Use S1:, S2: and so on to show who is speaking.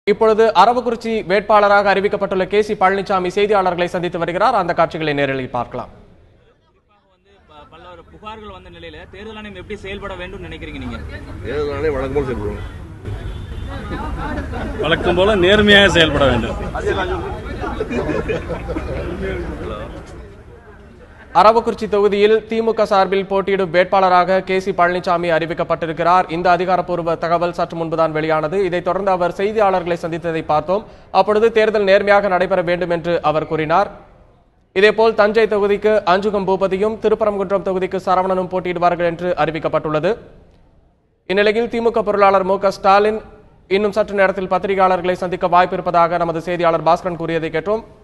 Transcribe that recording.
S1: இப்பொழுது அரவக்குறிச்சி வேட்பாளராக அறிவிக்கப்பட்டுள்ள கே சி பழனிசாமி செய்தியாளர்களை சந்தித்து வருகிறார் அந்த காட்சிகளை நேரலில் பார்க்கலாம்
S2: வந்து ப- பல்வேறு புகார்கள் வந்த நிலையில தேர்தல் ஆணையம் எப்படி செயல்பட வேண்டும் நினைக்கிறீங்க நீங்க
S3: தேர்தலானே வழக்கம் போல் செயல்படுவோம்
S4: வழக்கம் போல நேர்மையாக செயல்பட வேண்டும்
S1: அரவக்குறிச்சி தொகுதியில் திமுக சார்பில் போட்டியிடும் வேட்பாளராக கே சி பழனிசாமி அறிவிக்கப்பட்டிருக்கிறார் இந்த அதிகாரப்பூர்வ தகவல் சற்று முன்புதான் வெளியானது இதைத் தொடர்ந்து அவர் செய்தியாளர்களை சந்தித்ததை பார்த்தோம் அப்பொழுது தேர்தல் நேர்மையாக நடைபெற வேண்டும் என்று அவர் கூறினார் இதேபோல் தஞ்சை தொகுதிக்கு அஞ்சுகம் பூபதியும் திருப்பரங்குன்றம் தொகுதிக்கு சரவணனும் போட்டியிடுவார்கள் என்று அறிவிக்கப்பட்டுள்ளது இந்நிலையில் திமுக பொருளாளர் மு க ஸ்டாலின் இன்னும் சற்று நேரத்தில் பத்திரிகையாளர்களை சந்திக்க வாய்ப்பு இருப்பதாக நமது செய்தியாளர் பாஸ்கரன் கூறியதை கேட்டோம்